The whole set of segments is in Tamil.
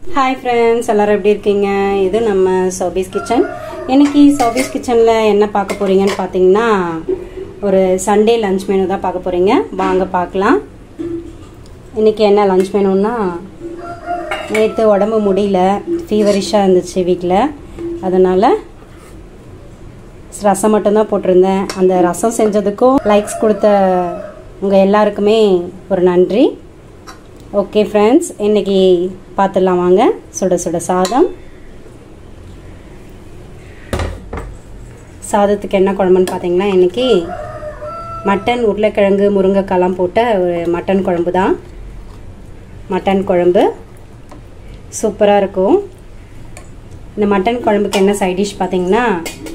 ஹாய் ஃப்ரெண்ட்ஸ் எல்லாரும் எப்படி இருக்கீங்க இது நம்ம சோபீஸ் கிச்சன் இன்னைக்கு சோபீஸ் கிச்சனில் என்ன பார்க்க போறீங்கன்னு பார்த்தீங்கன்னா ஒரு சண்டே லஞ்ச் மெனு தான் பார்க்க போறீங்க வாங்க பார்க்கலாம் இன்னைக்கு என்ன லஞ்ச் மெனுன்னா நேற்று உடம்பு முடியல ஃபீவரிஷாக இருந்துச்சு வீட்டில் அதனால் ரசம் மட்டும்தான் போட்டிருந்தேன் அந்த ரசம் செஞ்சதுக்கும் லைக்ஸ் கொடுத்த உங்கள் எல்லாருக்குமே ஒரு நன்றி ஓகே ஃப்ரெண்ட்ஸ் இன்னைக்கு பார்த்துடலாம் வாங்க சுட சுட சாதம் சாதத்துக்கு என்ன குழம்புன்னு பார்த்தீங்கன்னா இன்னைக்கு மட்டன் உருளைக்கிழங்கு முருங்கைக்காலாம் போட்ட ஒரு மட்டன் குழம்பு தான் மட்டன் குழம்பு சூப்பராக இருக்கும் இந்த மட்டன் குழம்புக்கு என்ன சைட் டிஷ் பார்த்தீங்கன்னா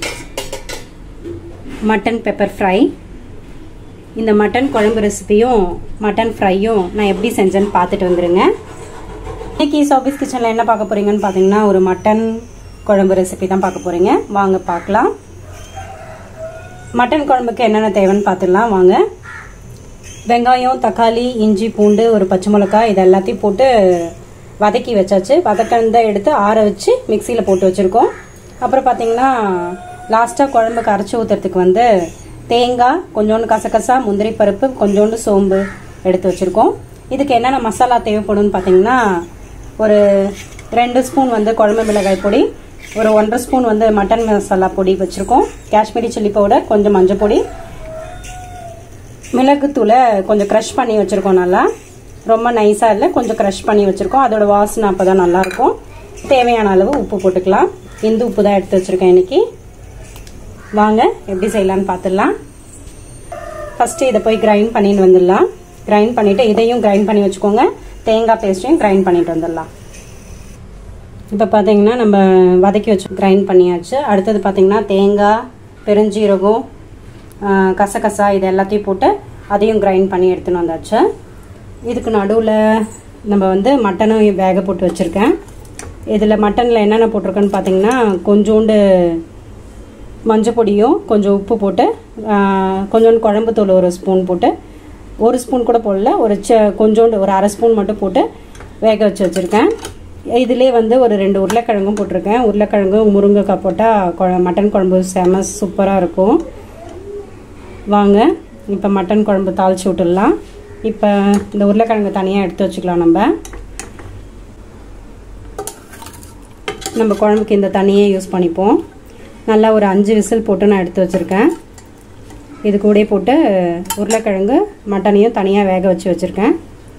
மட்டன் பெப்பர் ஃப்ரை இந்த மட்டன் குழம்பு ரெசிபியும் மட்டன் ஃப்ரையும் நான் எப்படி செஞ்சேன்னு பார்த்துட்டு வந்துடுங்க இன்னைக்கு சோபிஸ் கிச்சனில் என்ன பார்க்க போறீங்கன்னு பார்த்தீங்கன்னா ஒரு மட்டன் குழம்பு ரெசிபி தான் பார்க்க போறீங்க வாங்க பார்க்கலாம் மட்டன் குழம்புக்கு என்னென்ன தேவைன்னு பார்த்துடலாம் வாங்க வெங்காயம் தக்காளி இஞ்சி பூண்டு ஒரு பச்சை மிளகாய் இது எல்லாத்தையும் போட்டு வதக்கி வச்சாச்சு வதக்கந்த எடுத்து ஆற வச்சு மிக்சியில் போட்டு வச்சுருக்கோம் அப்புறம் பார்த்தீங்கன்னா லாஸ்ட்டாக குழம்புக்கு அரைச்சி ஊற்றுறதுக்கு வந்து தேங்காய் கொஞ்சோண்டு கசகசா முந்திரி பருப்பு கொஞ்சோண்டு சோம்பு எடுத்து வச்சுருக்கோம் இதுக்கு என்னென்ன மசாலா தேவைப்படும்னு பார்த்தீங்கன்னா ஒரு ரெண்டு ஸ்பூன் வந்து குழம்பு மிளகாய் பொடி ஒரு ஒன்றரை ஸ்பூன் வந்து மட்டன் மசாலா பொடி வச்சுருக்கோம் காஷ்மீரி சில்லி பவுடர் கொஞ்சம் மஞ்சள் பொடி மிளகுத்தூளை கொஞ்சம் க்ரஷ் பண்ணி வச்சுருக்கோம் நல்லா ரொம்ப நைஸாக இல்லை கொஞ்சம் க்ரஷ் பண்ணி வச்சுருக்கோம் அதோட வாசனை அப்போ தான் நல்லாயிருக்கும் தேவையான அளவு உப்பு போட்டுக்கலாம் இந்து உப்பு தான் எடுத்து வச்சுருக்கேன் இன்னைக்கு வாங்க எப்படி செய்யலான்னு பார்த்துடலாம் ஃபஸ்ட்டு இதை போய் கிரைண்ட் பண்ணிட்டு வந்துடலாம் கிரைண்ட் பண்ணிவிட்டு இதையும் கிரைண்ட் பண்ணி வச்சுக்கோங்க தேங்காய் பேஸ்ட்டையும் கிரைண்ட் பண்ணிட்டு வந்துடலாம் இப்போ பார்த்தீங்கன்னா நம்ம வதக்கி வச்சு கிரைண்ட் பண்ணியாச்சு அடுத்தது பார்த்தீங்கன்னா தேங்காய் பெருஞ்சீரகம் கசகசா இது எல்லாத்தையும் போட்டு அதையும் கிரைண்ட் பண்ணி எடுத்துன்னு வந்தாச்சு இதுக்கு நடுவில் நம்ம வந்து மட்டனும் வேக போட்டு வச்சுருக்கேன் இதில் மட்டனில் என்னென்ன போட்டிருக்கேன்னு பார்த்தீங்கன்னா கொஞ்சோண்டு மஞ்சள் பொடியும் கொஞ்சம் உப்பு போட்டு கொஞ்சோண்டு குழம்பு தூள் ஒரு ஸ்பூன் போட்டு ஒரு ஸ்பூன் கூட போடல ஒரு ச கொஞ்சோண்டு ஒரு அரை ஸ்பூன் மட்டும் போட்டு வேக வச்சு வச்சுருக்கேன் இதிலே வந்து ஒரு ரெண்டு உருளைக்கிழங்கும் போட்டிருக்கேன் உருளைக்கிழங்கும் முருங்கைக்காய் போட்டால் மட்டன் குழம்பு செம சூப்பராக இருக்கும் வாங்க இப்போ மட்டன் குழம்பு தாளிச்சு விட்டுடலாம் இப்போ இந்த உருளைக்கிழங்கு தனியாக எடுத்து வச்சுக்கலாம் நம்ம நம்ம குழம்புக்கு இந்த தண்ணியே யூஸ் பண்ணிப்போம் நல்லா ஒரு அஞ்சு விசில் போட்டு நான் எடுத்து வச்சுருக்கேன் இது கூட போட்டு உருளைக்கிழங்கு மட்டனையும் தனியாக வேக வச்சு வச்சுருக்கேன்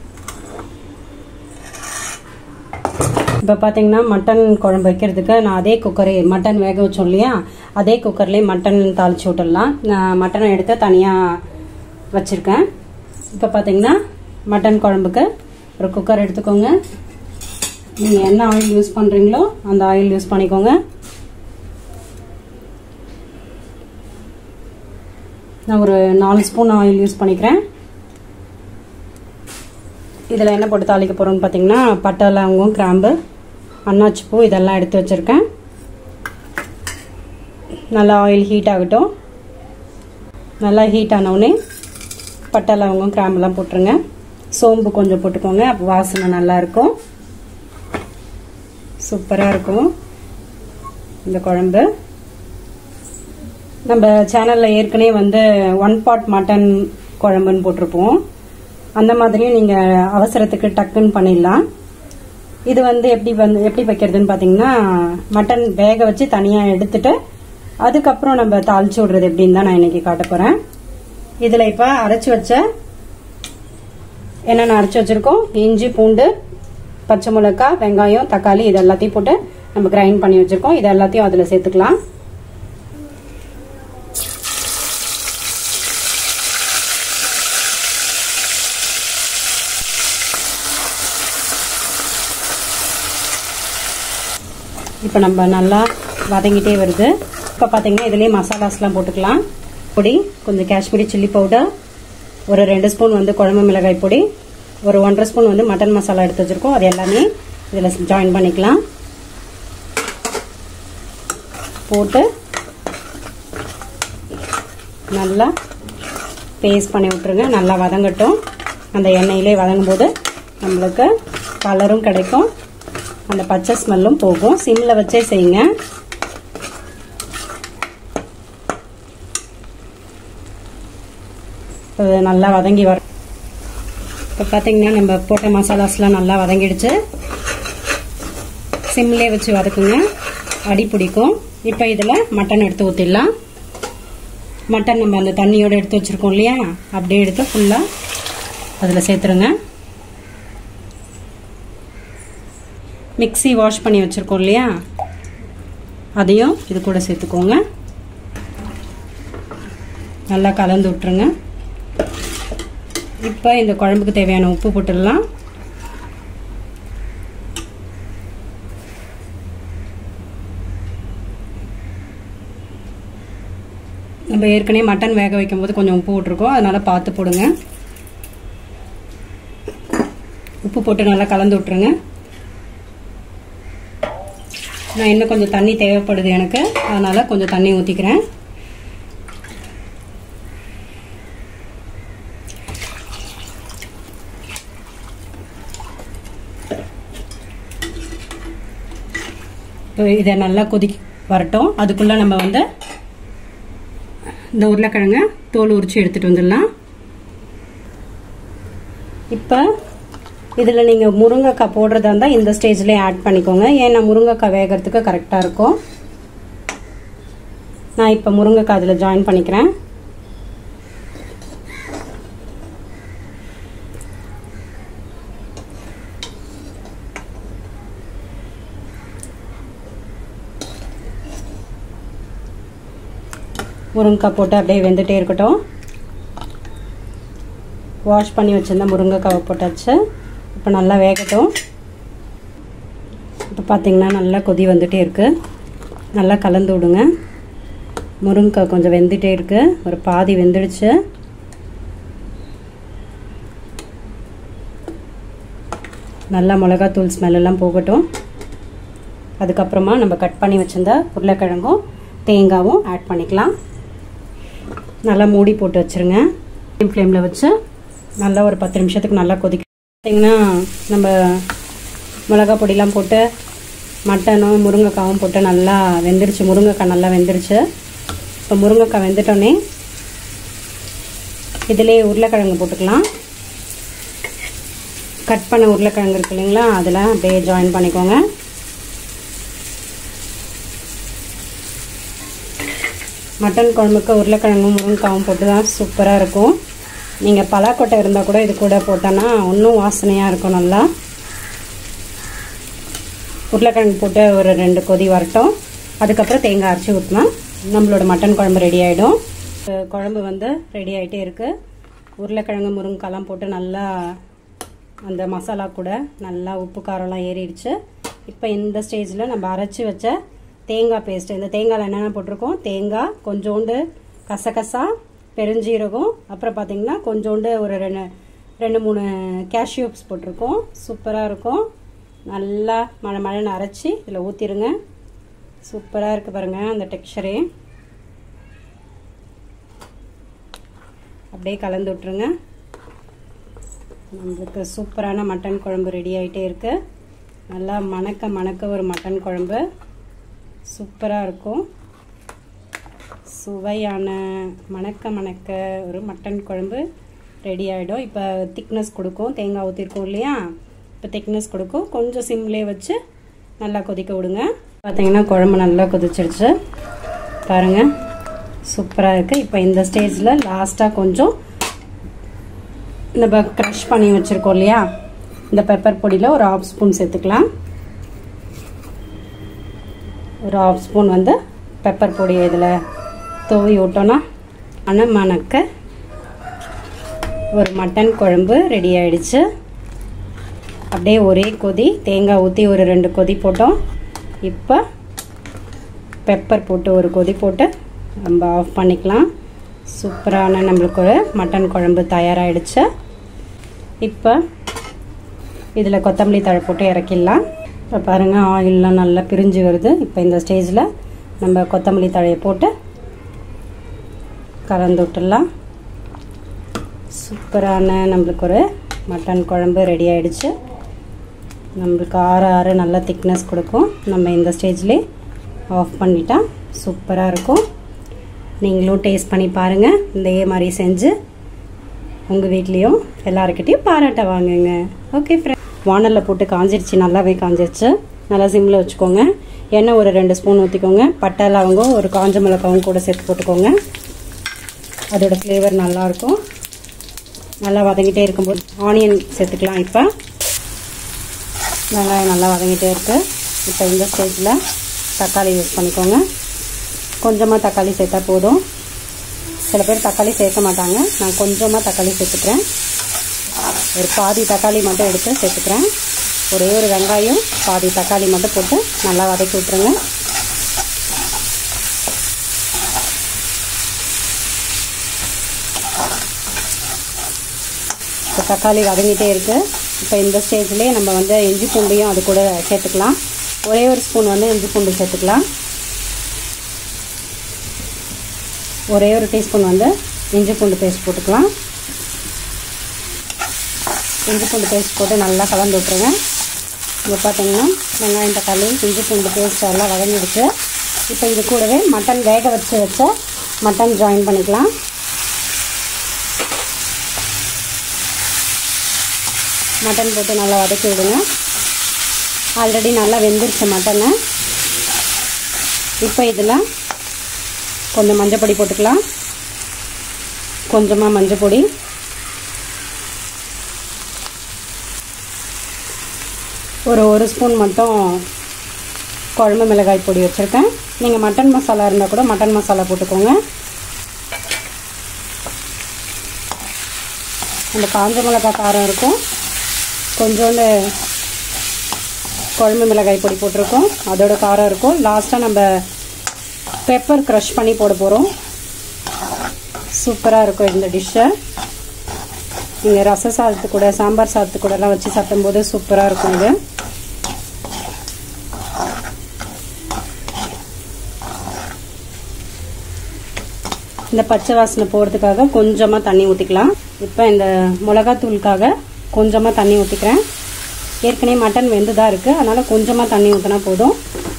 இப்போ பார்த்தீங்கன்னா மட்டன் குழம்பு வைக்கிறதுக்கு நான் அதே குக்கரே மட்டன் வேக வச்சோம் இல்லையா அதே குக்கர்லேயே மட்டன் தாளிச்சு விட்டுடலாம் நான் மட்டனை எடுத்து தனியாக வச்சுருக்கேன் இப்போ பார்த்தீங்கன்னா மட்டன் குழம்புக்கு ஒரு குக்கர் எடுத்துக்கோங்க நீங்கள் என்ன ஆயில் யூஸ் பண்ணுறீங்களோ அந்த ஆயில் யூஸ் பண்ணிக்கோங்க நான் ஒரு நாலு ஸ்பூன் ஆயில் யூஸ் பண்ணிக்கிறேன் இதில் என்ன போட்டு தாளிக்க போகிறோம்னு பார்த்தீங்கன்னா பட்டை லவங்கம் கிராம்பு அன்னாச்சி பூ இதெல்லாம் எடுத்து வச்சுருக்கேன் நல்லா ஆயில் ஹீட் ஆகட்டும் நல்லா ஹீட் ஆனவுடனே பட்டை லவங்கம் கிராம்பெல்லாம் போட்டுருங்க சோம்பு கொஞ்சம் போட்டுக்கோங்க அப்போ வாசனை நல்லாயிருக்கும் சூப்பராக இருக்கும் இந்த குழம்பு நம்ம சேனலில் ஏற்கனவே வந்து ஒன் பாட் மட்டன் குழம்புன்னு போட்டிருப்போம் அந்த மாதிரியும் நீங்கள் அவசரத்துக்கு டக்குன்னு பண்ணிடலாம் இது வந்து எப்படி வந்து எப்படி வைக்கிறதுன்னு பார்த்தீங்கன்னா மட்டன் வேக வச்சு தனியாக எடுத்துட்டு அதுக்கப்புறம் நம்ம தாளிச்சு விடுறது எப்படின்னு தான் நான் இன்னைக்கு காட்ட போகிறேன் இதில் இப்போ அரைச்சி வச்ச என்னென்ன அரைச்சி வச்சுருக்கோம் இஞ்சி பூண்டு பச்சை மிளகாய் வெங்காயம் தக்காளி இது எல்லாத்தையும் போட்டு நம்ம கிரைண்ட் பண்ணி வச்சுருக்கோம் இது எல்லாத்தையும் அதில் சேர்த்துக்கலாம் இப்போ நம்ம நல்லா வதங்கிட்டே வருது இப்போ பார்த்தீங்கன்னா இதுலேயே மசாலாஸ்லாம் போட்டுக்கலாம் பொடி கொஞ்சம் காஷ்மீரி சில்லி பவுடர் ஒரு ரெண்டு ஸ்பூன் வந்து குழம்பு மிளகாய் பொடி ஒரு ஒன்றரை ஸ்பூன் வந்து மட்டன் மசாலா எடுத்து வச்சுருக்கோம் அது எல்லாமே இதில் ஜாயின் பண்ணிக்கலாம் போட்டு நல்லா பேஸ்ட் பண்ணி விட்டுருங்க நல்லா வதங்கட்டும் அந்த எண்ணெயிலே வதங்கும் போது நம்மளுக்கு கலரும் கிடைக்கும் அந்த பச்சை ஸ்மெல்லும் போகும் சிம்மில் வச்சே செய்யுங்க இது நல்லா வதங்கி வர இப்போ பார்த்தீங்கன்னா நம்ம போட்ட மசாலாஸ்லாம் நல்லா வதங்கிடுச்சு சிம்லே வச்சு வதக்குங்க அடி பிடிக்கும் இப்போ இதில் மட்டன் எடுத்து ஊற்றிடலாம் மட்டன் நம்ம அந்த தண்ணியோடு எடுத்து வச்சுருக்கோம் இல்லையா அப்படியே எடுத்து ஃபுல்லாக அதில் சேர்த்துருங்க மிக்சி வாஷ் பண்ணி வச்சுருக்கோம் இல்லையா அதையும் இது கூட சேர்த்துக்கோங்க நல்லா கலந்து விட்டுருங்க இப்போ இந்த குழம்புக்கு தேவையான உப்பு போட்டுடலாம் நம்ம ஏற்கனவே மட்டன் வேக வைக்கும் போது கொஞ்சம் உப்பு விட்டுருக்கோம் அதனால் பார்த்து போடுங்க உப்பு போட்டு நல்லா கலந்து விட்டுருங்க நான் இன்னும் கொஞ்சம் தண்ணி தேவைப்படுது எனக்கு அதனால் கொஞ்சம் தண்ணி ஊற்றிக்கிறேன் இதை நல்லா கொதி வரட்டும் அதுக்குள்ளே நம்ம வந்து இந்த உருளைக்கிழங்க தோல் உரிச்சு எடுத்துகிட்டு வந்துடலாம் இப்போ இதில் நீங்கள் முருங்கைக்காய் போடுறதா இருந்தால் இந்த ஸ்டேஜ்லேயே ஆட் பண்ணிக்கோங்க ஏன்னா முருங்கைக்காய் வேகிறதுக்கு கரெக்டாக இருக்கும் நான் இப்போ முருங்கைக்காய் அதில் ஜாயின் பண்ணிக்கிறேன் முருங்கைக்காய் போட்டு அப்படியே வெந்துட்டே இருக்கட்டும் வாஷ் பண்ணி வச்சுருந்த முருங்கைக்காவை போட்டாச்சு இப்போ நல்லா வேகட்டும் இப்போ பார்த்தீங்கன்னா நல்லா கொதி வந்துட்டே இருக்குது நல்லா கலந்து விடுங்க முருங்கைக்காய் கொஞ்சம் வெந்துட்டே இருக்குது ஒரு பாதி வெந்துடுச்சு நல்லா மிளகாத்தூள் ஸ்மெல்லாம் போகட்டும் அதுக்கப்புறமா நம்ம கட் பண்ணி வச்சுருந்த உருளைக்கிழங்கும் தேங்காவும் ஆட் பண்ணிக்கலாம் நல்லா மூடி போட்டு வச்சுருங்க ஃப்ளேமில் வச்சு நல்லா ஒரு பத்து நிமிஷத்துக்கு நல்லா கொதிக்க பார்த்தீங்கன்னா நம்ம மிளகா பொடிலாம் போட்டு மட்டனும் முருங்கைக்காவும் போட்டு நல்லா வெந்துருச்சு முருங்கைக்காய் நல்லா வெந்துருச்சு இப்போ முருங்கைக்காய் வெந்துட்டோன்னே இதிலே உருளைக்கிழங்கு போட்டுக்கலாம் கட் பண்ண உருளைக்கிழங்கு இருக்கு இல்லைங்களா அதில் அப்படியே ஜாயின் பண்ணிக்கோங்க மட்டன் குழம்புக்கு உருளைக்கிழங்கும் முருங்கைக்காவும் போட்டு தான் சூப்பராக இருக்கும் நீங்கள் பலாக்கொட்டை இருந்தால் கூட இது கூட போட்டோன்னா இன்னும் வாசனையாக இருக்கும் நல்லா உருளைக்கிழங்கு போட்டு ஒரு ரெண்டு கொதி வரட்டும் அதுக்கப்புறம் தேங்காய் அரைச்சி ஊற்றினா நம்மளோட மட்டன் குழம்பு ரெடி ஆகிடும் குழம்பு வந்து ரெடி ஆகிட்டே இருக்குது உருளைக்கிழங்கு முருங்கைக்காலாம் போட்டு நல்லா அந்த மசாலா கூட நல்லா உப்பு காரம்லாம் ஏறிடுச்சு இப்போ இந்த ஸ்டேஜில் நம்ம அரைச்சி வச்ச தேங்காய் பேஸ்ட் இந்த தேங்காயில் என்னென்ன போட்டிருக்கோம் தேங்காய் கொஞ்சோண்டு கசகசா பெருஞ்சீரகம் அப்புறம் பார்த்தீங்கன்னா கொஞ்சோண்டு ஒரு ரெண்டு ரெண்டு மூணு கேஷ்யூப்ஸ் போட்டிருக்கோம் சூப்பராக இருக்கும் நல்லா மழை மழைன்னு அரைச்சி இதில் ஊற்றிடுங்க சூப்பராக இருக்குது பாருங்கள் அந்த டெக்ஸ்சரே அப்படியே கலந்து விட்ருங்க நம்மளுக்கு சூப்பரான மட்டன் குழம்பு ரெடி ஆகிட்டே இருக்குது நல்லா மணக்க மணக்க ஒரு மட்டன் குழம்பு சூப்பராக இருக்கும் சுவையான மணக்க மணக்க ஒரு மட்டன் குழம்பு ரெடி ஆகிடும் இப்போ திக்னஸ் கொடுக்கும் தேங்காய் ஊற்றிருக்கோம் இல்லையா இப்போ திக்னஸ் கொடுக்கும் கொஞ்சம் சிம்லே வச்சு நல்லா கொதிக்க விடுங்க பார்த்தீங்கன்னா குழம்பு நல்லா கொதிச்சிருச்சு பாருங்கள் சூப்பராக இருக்குது இப்போ இந்த ஸ்டேஜில் லாஸ்ட்டாக கொஞ்சம் நம்ம க்ரஷ் பண்ணி வச்சுருக்கோம் இல்லையா இந்த பெப்பர் பொடியில் ஒரு ஆஃப் ஸ்பூன் சேர்த்துக்கலாம் ஒரு ஆஃப் ஸ்பூன் வந்து பெப்பர் பொடி இதில் தூவி விட்டோன்னா மணம் மணக்க ஒரு மட்டன் குழம்பு ரெடி ஆயிடுச்சு அப்படியே ஒரே கொதி தேங்காய் ஊற்றி ஒரு ரெண்டு கொதி போட்டோம் இப்போ பெப்பர் போட்டு ஒரு கொதி போட்டு நம்ம ஆஃப் பண்ணிக்கலாம் சூப்பரான நம்மளுக்கு ஒரு மட்டன் குழம்பு தயாராகிடுச்சு இப்போ இதில் கொத்தமல்லி தழை போட்டு இறக்கிடலாம் இப்போ பாருங்கள் ஆயிலெலாம் நல்லா பிரிஞ்சு வருது இப்போ இந்த ஸ்டேஜில் நம்ம கொத்தமல்லி தழையை போட்டு கலந்து விட்டுடலாம் சூப்பரான நம்மளுக்கு ஒரு மட்டன் குழம்பு ரெடி ஆயிடுச்சு நம்மளுக்கு ஆற ஆற நல்ல திக்னஸ் கொடுக்கும் நம்ம இந்த ஸ்டேஜ்லேயே ஆஃப் பண்ணிட்டா சூப்பராக இருக்கும் நீங்களும் டேஸ்ட் பண்ணி பாருங்கள் இதே மாதிரி செஞ்சு உங்கள் வீட்லேயும் எல்லாருக்கிட்டையும் பாராட்ட வாங்குங்க ஓகே ஃப்ரெண்ட் வானலில் போட்டு காஞ்சிருச்சு நல்லாவே காஞ்சிருச்சு நல்லா சிம்மில் வச்சுக்கோங்க எண்ணெய் ஒரு ரெண்டு ஸ்பூன் ஊற்றிக்கோங்க பட்டை லவங்கம் ஒரு காஞ்ச மிளகாவும் கூட சேர்த்து போட்டுக்கோங்க அதோட ஃப்ளேவர் நல்லாயிருக்கும் நல்லா வதங்கிட்டே இருக்கும்போது ஆனியன் சேர்த்துக்கலாம் இப்போ வெங்காயம் நல்லா வதங்கிட்டே இருக்குது இப்போ இந்த ஸ்டேஜில் தக்காளி யூஸ் பண்ணிக்கோங்க கொஞ்சமாக தக்காளி சேர்த்தா போதும் சில பேர் தக்காளி சேர்க்க மாட்டாங்க நான் கொஞ்சமாக தக்காளி சேர்த்துக்கிறேன் ஒரு பாதி தக்காளி மட்டும் எடுத்து சேர்த்துக்கிறேன் ஒரே ஒரு வெங்காயம் பாதி தக்காளி மட்டும் போட்டு நல்லா வதக்கி விட்ருங்க இப்போ தக்காளி வதங்கிட்டே இருக்குது இப்போ இந்த ஸ்டேஜ்லேயே நம்ம வந்து இஞ்சி பூண்டையும் அது கூட சேர்த்துக்கலாம் ஒரே ஒரு ஸ்பூன் வந்து இஞ்சி பூண்டு சேர்த்துக்கலாம் ஒரே ஒரு டீஸ்பூன் வந்து இஞ்சி பூண்டு பேஸ்ட் போட்டுக்கலாம் இஞ்சி பூண்டு பேஸ்ட் போட்டு நல்லா கலந்து விட்ருங்க இப்போ பார்த்தீங்கன்னா வெங்காயம் தக்காளி இஞ்சி பூண்டு பேஸ்ட் எல்லாம் வதங்கிடுச்சு இப்போ இது கூடவே மட்டன் வேக வச்சு வச்ச மட்டன் ஜாயின் பண்ணிக்கலாம் மட்டன் போட்டு நல்லா வதக்கி விடுங்க ஆல்ரெடி நல்லா வெந்துருச்சு மட்டனை இப்போ இதில் கொஞ்சம் மஞ்சள் பொடி போட்டுக்கலாம் கொஞ்சமாக மஞ்சள் பொடி ஒரு ஒரு ஸ்பூன் மட்டும் குழம்பு மிளகாய் பொடி வச்சுருக்கேன் நீங்கள் மட்டன் மசாலா இருந்தால் கூட மட்டன் மசாலா போட்டுக்கோங்க அந்த காஞ்ச மிளகாய் காரம் இருக்கும் கொஞ்சோண்டு குழம்பு மிளகாய் பொடி போட்டிருக்கோம் அதோட காரம் இருக்கும் லாஸ்ட்டாக நம்ம பெப்பர் க்ரஷ் பண்ணி போட போகிறோம் சூப்பராக இருக்கும் இந்த டிஷ்ஷை நீங்கள் ரச சாதத்து கூட சாம்பார் சாதத்து கூடலாம் வச்சு சாப்பிடும்போது சூப்பராக இருக்கும் இது இந்த பச்சை வாசனை போகிறதுக்காக கொஞ்சமாக தண்ணி ஊற்றிக்கலாம் இப்போ இந்த மிளகாத்தூளுக்காக கொஞ்சமாக தண்ணி ஊற்றிக்கிறேன் ஏற்கனவே மட்டன் வெந்து தான் இருக்குது அதனால் கொஞ்சமாக தண்ணி ஊற்றினா போதும்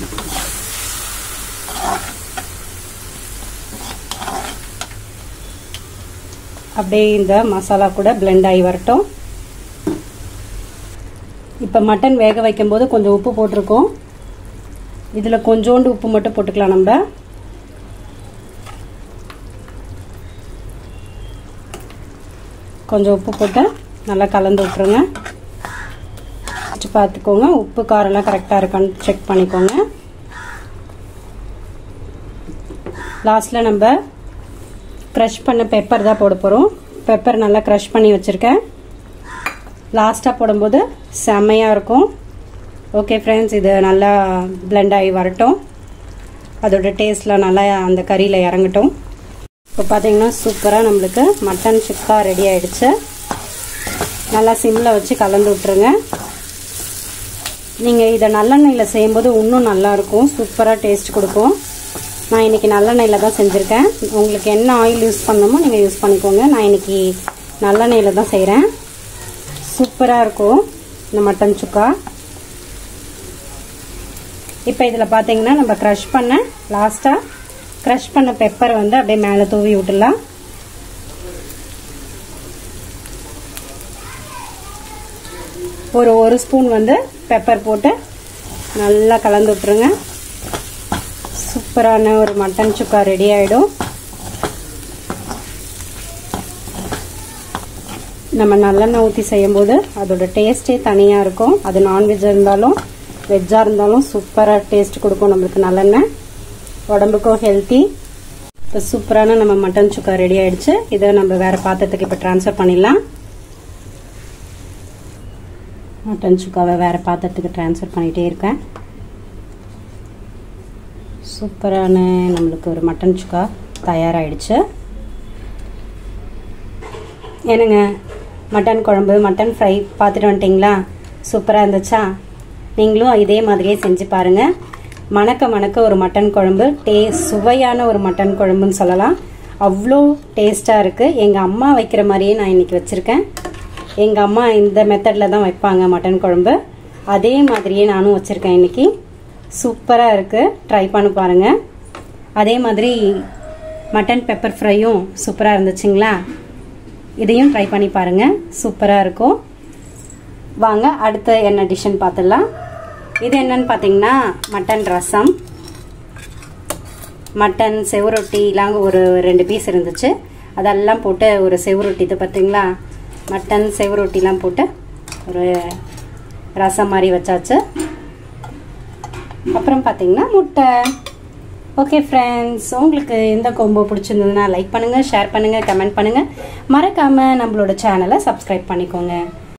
அப்படியே இந்த மசாலா கூட பிளெண்ட் ஆகி வரட்டும் இப்போ மட்டன் வேக வைக்கும்போது கொஞ்சம் உப்பு போட்டிருக்கோம் இதில் கொஞ்சோண்டு உப்பு மட்டும் போட்டுக்கலாம் நம்ம கொஞ்சம் உப்பு போட்டு நல்லா கலந்து விட்டுருங்க வச்சு பார்த்துக்கோங்க உப்பு காரெல்லாம் கரெக்டாக இருக்கான்னு செக் பண்ணிக்கோங்க லாஸ்ட்டில் நம்ம க்ரஷ் பண்ண பெப்பர் தான் போட போகிறோம் பெப்பர் நல்லா க்ரஷ் பண்ணி வச்சுருக்கேன் லாஸ்ட்டாக போடும்போது செம்மையாக இருக்கும் ஓகே ஃப்ரெண்ட்ஸ் இது நல்லா பிளெண்ட் ஆகி வரட்டும் அதோட டேஸ்ட்லாம் நல்லா அந்த கறியில் இறங்கட்டும் இப்போ பார்த்தீங்கன்னா சூப்பராக நம்மளுக்கு மட்டன் சுக்கா ரெடி ஆயிடுச்சு நல்லா சிம்மில் வச்சு கலந்து விட்ருங்க நீங்கள் இதை நல்லெண்ணெயில் செய்யும்போது இன்னும் நல்லாயிருக்கும் சூப்பராக டேஸ்ட் கொடுக்கும் நான் இன்றைக்கி நல்லெண்ணெயில் தான் செஞ்சுருக்கேன் உங்களுக்கு என்ன ஆயில் யூஸ் பண்ணணுமோ நீங்கள் யூஸ் பண்ணிக்கோங்க நான் இன்றைக்கி நல்லெண்ணெயில் தான் செய்கிறேன் சூப்பராக இருக்கும் இந்த மட்டன் சுக்கா இப்போ இதில் பார்த்தீங்கன்னா நம்ம க்ரஷ் பண்ண லாஸ்ட்டாக க்ரஷ் பண்ண பெப்பர் வந்து அப்படியே மேலே தூவி விட்டுடலாம் ஒரு ஒரு ஸ்பூன் வந்து பெப்பர் போட்டு நல்லா கலந்து விட்டுருங்க சூப்பரான ஒரு மட்டன் சுக்கா ரெடி ஆகிடும் நம்ம நல்லெண்ணெய் ஊற்றி செய்யும்போது அதோட டேஸ்ட்டே தனியாக இருக்கும் அது நான்வெஜ்ஜாக இருந்தாலும் வெஜ்ஜாக இருந்தாலும் சூப்பராக டேஸ்ட் கொடுக்கும் நம்மளுக்கு நல்லெண்ணெய் உடம்புக்கும் ஹெல்த்தி இப்போ சூப்பரான நம்ம மட்டன் சுக்கா ரெடி ஆயிடுச்சு இதை நம்ம வேற பாத்திரத்துக்கு இப்போ ட்ரான்ஸ்ஃபர் பண்ணிடலாம் மட்டன் சுக்காவை வேற பாத்திரத்துக்கு ட்ரான்ஸ்ஃபர் பண்ணிகிட்டே இருக்கேன் சூப்பரான நம்மளுக்கு ஒரு மட்டன் சுக்கா தயாராகிடுச்சு என்னங்க மட்டன் குழம்பு மட்டன் ஃப்ரை பார்த்துட்டு வந்துட்டிங்களா சூப்பராக இருந்துச்சா நீங்களும் இதே மாதிரியே செஞ்சு பாருங்கள் மணக்க மணக்க ஒரு மட்டன் குழம்பு டே சுவையான ஒரு மட்டன் குழம்புன்னு சொல்லலாம் அவ்வளோ டேஸ்ட்டாக இருக்குது எங்கள் அம்மா வைக்கிற மாதிரியே நான் இன்றைக்கி வச்சுருக்கேன் எங்கள் அம்மா இந்த மெத்தடில் தான் வைப்பாங்க மட்டன் குழம்பு அதே மாதிரியே நானும் வச்சுருக்கேன் இன்னைக்கு சூப்பராக இருக்குது ட்ரை பண்ணி பாருங்கள் அதே மாதிரி மட்டன் பெப்பர் ஃப்ரையும் சூப்பராக இருந்துச்சுங்களா இதையும் ட்ரை பண்ணி பாருங்கள் சூப்பராக இருக்கும் வாங்க அடுத்த என்ன டிஷ்ஷுன்னு பார்த்துடலாம் இது என்னன்னு பார்த்தீங்கன்னா மட்டன் ரசம் மட்டன் செவரொட்டிலாம் ஒரு ரெண்டு பீஸ் இருந்துச்சு அதெல்லாம் போட்டு ஒரு செவரொட்டி இது பார்த்தீங்களா மட்டன் செவரொட்டிலாம் போட்டு ஒரு ரசம் மாதிரி வச்சாச்சு அப்புறம் பார்த்தீங்கன்னா முட்டை ஓகே ஃப்ரெண்ட்ஸ் உங்களுக்கு இந்த கொம்போ பிடிச்சிருந்ததுன்னா லைக் பண்ணுங்கள் ஷேர் பண்ணுங்கள் கமெண்ட் பண்ணுங்கள் மறக்காமல் நம்மளோட சேனலை சப்ஸ்கிரைப் பண்ணிக்கோங்க